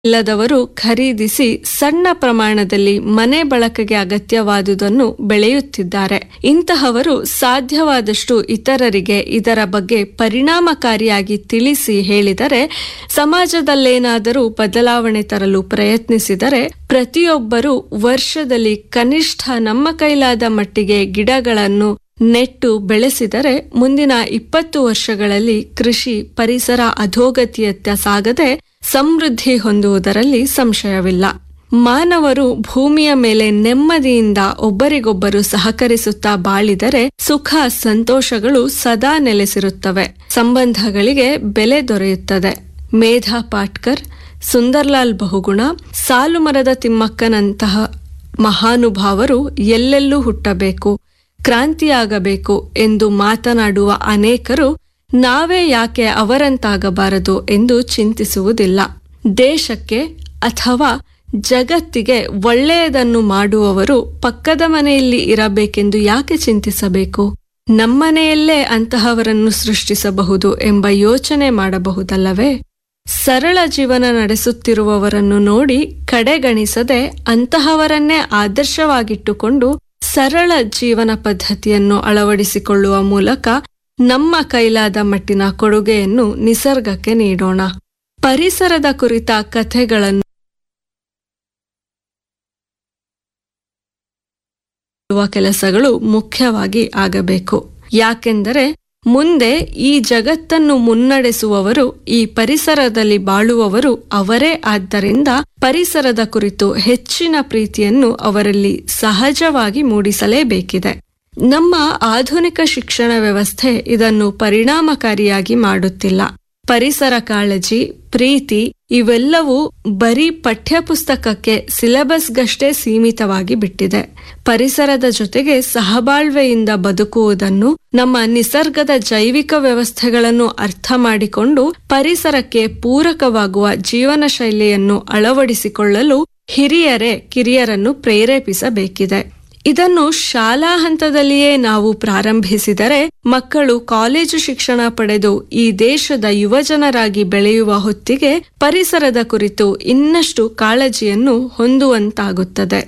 ಇಲ್ಲದವರು ಖರೀದಿಸಿ ಸಣ್ಣ ಪ್ರಮಾಣದಲ್ಲಿ ಮನೆ ಬಳಕೆಗೆ ಅಗತ್ಯವಾದುದನ್ನು ಬೆಳೆಯುತ್ತಿದ್ದಾರೆ ಇಂತಹವರು ಸಾಧ್ಯವಾದಷ್ಟು ಇತರರಿಗೆ ಇದರ ಬಗ್ಗೆ ಪರಿಣಾಮಕಾರಿಯಾಗಿ ತಿಳಿಸಿ ಹೇಳಿದರೆ ಸಮಾಜದಲ್ಲೇನಾದರೂ ಬದಲಾವಣೆ ತರಲು ಪ್ರಯತ್ನಿಸಿದರೆ ಪ್ರತಿಯೊಬ್ಬರೂ ವರ್ಷದಲ್ಲಿ ಕನಿಷ್ಠ ನಮ್ಮ ಕೈಲಾದ ಮಟ್ಟಿಗೆ ಗಿಡಗಳನ್ನು ನೆಟ್ಟು ಬೆಳೆಸಿದರೆ ಮುಂದಿನ ಇಪ್ಪತ್ತು ವರ್ಷಗಳಲ್ಲಿ ಕೃಷಿ ಪರಿಸರ ಅಧೋಗತಿಯತ್ತ ಸಾಗದೆ ಸಮೃದ್ಧಿ ಹೊಂದುವುದರಲ್ಲಿ ಸಂಶಯವಿಲ್ಲ ಮಾನವರು ಭೂಮಿಯ ಮೇಲೆ ನೆಮ್ಮದಿಯಿಂದ ಒಬ್ಬರಿಗೊಬ್ಬರು ಸಹಕರಿಸುತ್ತಾ ಬಾಳಿದರೆ ಸುಖ ಸಂತೋಷಗಳು ಸದಾ ನೆಲೆಸಿರುತ್ತವೆ ಸಂಬಂಧಗಳಿಗೆ ಬೆಲೆ ದೊರೆಯುತ್ತದೆ ಮೇಧಾ ಪಾಟ್ಕರ್ ಸುಂದರ್ಲಾಲ್ ಬಹುಗುಣ ಸಾಲುಮರದ ತಿಮ್ಮಕ್ಕನಂತಹ ಮಹಾನುಭಾವರು ಎಲ್ಲೆಲ್ಲೂ ಹುಟ್ಟಬೇಕು ಕ್ರಾಂತಿಯಾಗಬೇಕು ಎಂದು ಮಾತನಾಡುವ ಅನೇಕರು ನಾವೇ ಯಾಕೆ ಅವರಂತಾಗಬಾರದು ಎಂದು ಚಿಂತಿಸುವುದಿಲ್ಲ ದೇಶಕ್ಕೆ ಅಥವಾ ಜಗತ್ತಿಗೆ ಒಳ್ಳೆಯದನ್ನು ಮಾಡುವವರು ಪಕ್ಕದ ಮನೆಯಲ್ಲಿ ಇರಬೇಕೆಂದು ಯಾಕೆ ಚಿಂತಿಸಬೇಕು ನಮ್ಮನೆಯಲ್ಲೇ ಅಂತಹವರನ್ನು ಸೃಷ್ಟಿಸಬಹುದು ಎಂಬ ಯೋಚನೆ ಮಾಡಬಹುದಲ್ಲವೇ ಸರಳ ಜೀವನ ನಡೆಸುತ್ತಿರುವವರನ್ನು ನೋಡಿ ಕಡೆಗಣಿಸದೆ ಅಂತಹವರನ್ನೇ ಆದರ್ಶವಾಗಿಟ್ಟುಕೊಂಡು ಸರಳ ಜೀವನ ಪದ್ಧತಿಯನ್ನು ಅಳವಡಿಸಿಕೊಳ್ಳುವ ಮೂಲಕ ನಮ್ಮ ಕೈಲಾದ ಮಟ್ಟಿನ ಕೊಡುಗೆಯನ್ನು ನಿಸರ್ಗಕ್ಕೆ ನೀಡೋಣ ಪರಿಸರದ ಕುರಿತ ಕಥೆಗಳನ್ನು ಕೆಲಸಗಳು ಮುಖ್ಯವಾಗಿ ಆಗಬೇಕು ಯಾಕೆಂದರೆ ಮುಂದೆ ಈ ಜಗತ್ತನ್ನು ಮುನ್ನಡೆಸುವವರು ಈ ಪರಿಸರದಲ್ಲಿ ಬಾಳುವವರು ಅವರೇ ಆದ್ದರಿಂದ ಪರಿಸರದ ಕುರಿತು ಹೆಚ್ಚಿನ ಪ್ರೀತಿಯನ್ನು ಅವರಲ್ಲಿ ಸಹಜವಾಗಿ ಮೂಡಿಸಲೇಬೇಕಿದೆ ನಮ್ಮ ಆಧುನಿಕ ಶಿಕ್ಷಣ ವ್ಯವಸ್ಥೆ ಇದನ್ನು ಪರಿಣಾಮಕಾರಿಯಾಗಿ ಮಾಡುತ್ತಿಲ್ಲ ಪರಿಸರ ಕಾಳಜಿ ಪ್ರೀತಿ ಇವೆಲ್ಲವೂ ಬರೀ ಪಠ್ಯಪುಸ್ತಕಕ್ಕೆ ಸಿಲೆಬಸ್ಗಷ್ಟೇ ಸೀಮಿತವಾಗಿ ಬಿಟ್ಟಿದೆ ಪರಿಸರದ ಜೊತೆಗೆ ಸಹಬಾಳ್ವೆಯಿಂದ ಬದುಕುವುದನ್ನು ನಮ್ಮ ನಿಸರ್ಗದ ಜೈವಿಕ ವ್ಯವಸ್ಥೆಗಳನ್ನು ಅರ್ಥ ಮಾಡಿಕೊಂಡು ಪರಿಸರಕ್ಕೆ ಪೂರಕವಾಗುವ ಜೀವನ ಶೈಲಿಯನ್ನು ಅಳವಡಿಸಿಕೊಳ್ಳಲು ಹಿರಿಯರೇ ಕಿರಿಯರನ್ನು ಪ್ರೇರೇಪಿಸಬೇಕಿದೆ ಇದನ್ನು ಶಾಲಾ ಹಂತದಲ್ಲಿಯೇ ನಾವು ಪ್ರಾರಂಭಿಸಿದರೆ ಮಕ್ಕಳು ಕಾಲೇಜು ಶಿಕ್ಷಣ ಪಡೆದು ಈ ದೇಶದ ಯುವಜನರಾಗಿ ಬೆಳೆಯುವ ಹೊತ್ತಿಗೆ ಪರಿಸರದ ಕುರಿತು ಇನ್ನಷ್ಟು ಕಾಳಜಿಯನ್ನು ಹೊಂದುವಂತಾಗುತ್ತದೆ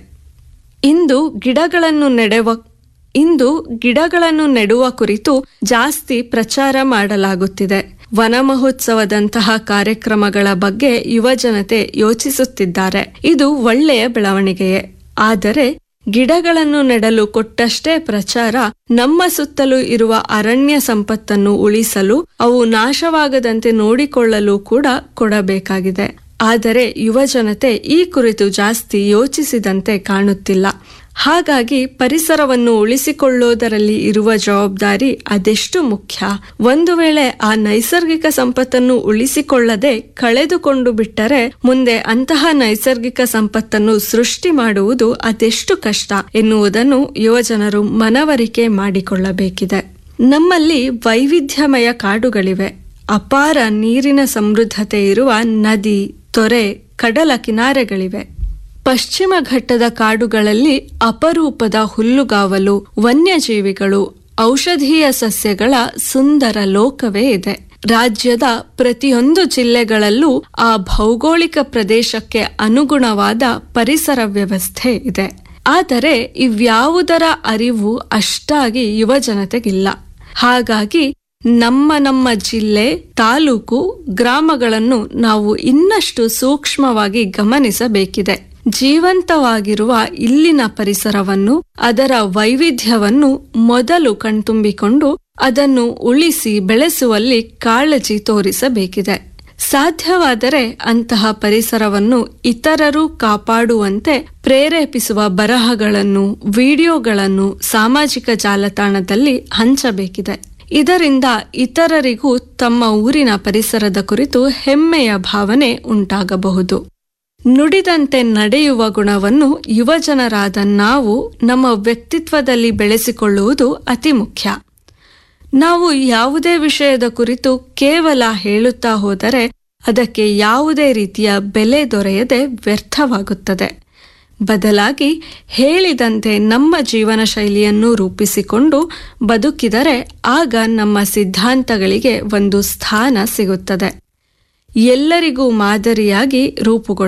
ಇಂದು ಗಿಡಗಳನ್ನು ನೆಡುವ ಇಂದು ಗಿಡಗಳನ್ನು ನೆಡುವ ಕುರಿತು ಜಾಸ್ತಿ ಪ್ರಚಾರ ಮಾಡಲಾಗುತ್ತಿದೆ ವನ ಮಹೋತ್ಸವದಂತಹ ಕಾರ್ಯಕ್ರಮಗಳ ಬಗ್ಗೆ ಯುವಜನತೆ ಯೋಚಿಸುತ್ತಿದ್ದಾರೆ ಇದು ಒಳ್ಳೆಯ ಬೆಳವಣಿಗೆಯೇ ಆದರೆ ಗಿಡಗಳನ್ನು ನೆಡಲು ಕೊಟ್ಟಷ್ಟೇ ಪ್ರಚಾರ ನಮ್ಮ ಸುತ್ತಲೂ ಇರುವ ಅರಣ್ಯ ಸಂಪತ್ತನ್ನು ಉಳಿಸಲು ಅವು ನಾಶವಾಗದಂತೆ ನೋಡಿಕೊಳ್ಳಲು ಕೂಡ ಕೊಡಬೇಕಾಗಿದೆ ಆದರೆ ಯುವಜನತೆ ಈ ಕುರಿತು ಜಾಸ್ತಿ ಯೋಚಿಸಿದಂತೆ ಕಾಣುತ್ತಿಲ್ಲ ಹಾಗಾಗಿ ಪರಿಸರವನ್ನು ಉಳಿಸಿಕೊಳ್ಳುವುದರಲ್ಲಿ ಇರುವ ಜವಾಬ್ದಾರಿ ಅದೆಷ್ಟು ಮುಖ್ಯ ಒಂದು ವೇಳೆ ಆ ನೈಸರ್ಗಿಕ ಸಂಪತ್ತನ್ನು ಉಳಿಸಿಕೊಳ್ಳದೆ ಕಳೆದುಕೊಂಡು ಬಿಟ್ಟರೆ ಮುಂದೆ ಅಂತಹ ನೈಸರ್ಗಿಕ ಸಂಪತ್ತನ್ನು ಸೃಷ್ಟಿ ಮಾಡುವುದು ಅದೆಷ್ಟು ಕಷ್ಟ ಎನ್ನುವುದನ್ನು ಯುವಜನರು ಮನವರಿಕೆ ಮಾಡಿಕೊಳ್ಳಬೇಕಿದೆ ನಮ್ಮಲ್ಲಿ ವೈವಿಧ್ಯಮಯ ಕಾಡುಗಳಿವೆ ಅಪಾರ ನೀರಿನ ಸಮೃದ್ಧತೆ ಇರುವ ನದಿ ತೊರೆ ಕಡಲ ಕಿನಾರೆಗಳಿವೆ ಪಶ್ಚಿಮ ಘಟ್ಟದ ಕಾಡುಗಳಲ್ಲಿ ಅಪರೂಪದ ಹುಲ್ಲುಗಾವಲು ವನ್ಯಜೀವಿಗಳು ಔಷಧೀಯ ಸಸ್ಯಗಳ ಸುಂದರ ಲೋಕವೇ ಇದೆ ರಾಜ್ಯದ ಪ್ರತಿಯೊಂದು ಜಿಲ್ಲೆಗಳಲ್ಲೂ ಆ ಭೌಗೋಳಿಕ ಪ್ರದೇಶಕ್ಕೆ ಅನುಗುಣವಾದ ಪರಿಸರ ವ್ಯವಸ್ಥೆ ಇದೆ ಆದರೆ ಇವ್ಯಾವುದರ ಅರಿವು ಅಷ್ಟಾಗಿ ಯುವಜನತೆಗಿಲ್ಲ ಹಾಗಾಗಿ ನಮ್ಮ ನಮ್ಮ ಜಿಲ್ಲೆ ತಾಲೂಕು ಗ್ರಾಮಗಳನ್ನು ನಾವು ಇನ್ನಷ್ಟು ಸೂಕ್ಷ್ಮವಾಗಿ ಗಮನಿಸಬೇಕಿದೆ ಜೀವಂತವಾಗಿರುವ ಇಲ್ಲಿನ ಪರಿಸರವನ್ನು ಅದರ ವೈವಿಧ್ಯವನ್ನು ಮೊದಲು ಕಣ್ತುಂಬಿಕೊಂಡು ಅದನ್ನು ಉಳಿಸಿ ಬೆಳೆಸುವಲ್ಲಿ ಕಾಳಜಿ ತೋರಿಸಬೇಕಿದೆ ಸಾಧ್ಯವಾದರೆ ಅಂತಹ ಪರಿಸರವನ್ನು ಇತರರು ಕಾಪಾಡುವಂತೆ ಪ್ರೇರೇಪಿಸುವ ಬರಹಗಳನ್ನು ವಿಡಿಯೋಗಳನ್ನು ಸಾಮಾಜಿಕ ಜಾಲತಾಣದಲ್ಲಿ ಹಂಚಬೇಕಿದೆ ಇದರಿಂದ ಇತರರಿಗೂ ತಮ್ಮ ಊರಿನ ಪರಿಸರದ ಕುರಿತು ಹೆಮ್ಮೆಯ ಭಾವನೆ ಉಂಟಾಗಬಹುದು ನುಡಿದಂತೆ ನಡೆಯುವ ಗುಣವನ್ನು ಯುವಜನರಾದ ನಾವು ನಮ್ಮ ವ್ಯಕ್ತಿತ್ವದಲ್ಲಿ ಬೆಳೆಸಿಕೊಳ್ಳುವುದು ಅತಿ ಮುಖ್ಯ ನಾವು ಯಾವುದೇ ವಿಷಯದ ಕುರಿತು ಕೇವಲ ಹೇಳುತ್ತಾ ಹೋದರೆ ಅದಕ್ಕೆ ಯಾವುದೇ ರೀತಿಯ ಬೆಲೆ ದೊರೆಯದೆ ವ್ಯರ್ಥವಾಗುತ್ತದೆ ಬದಲಾಗಿ ಹೇಳಿದಂತೆ ನಮ್ಮ ಜೀವನ ಶೈಲಿಯನ್ನು ರೂಪಿಸಿಕೊಂಡು ಬದುಕಿದರೆ ಆಗ ನಮ್ಮ ಸಿದ್ಧಾಂತಗಳಿಗೆ ಒಂದು ಸ್ಥಾನ ಸಿಗುತ್ತದೆ ಎಲ್ಲರಿಗೂ ಮಾದರಿಯಾಗಿ ರೂಪುಗೊಳ್ಳ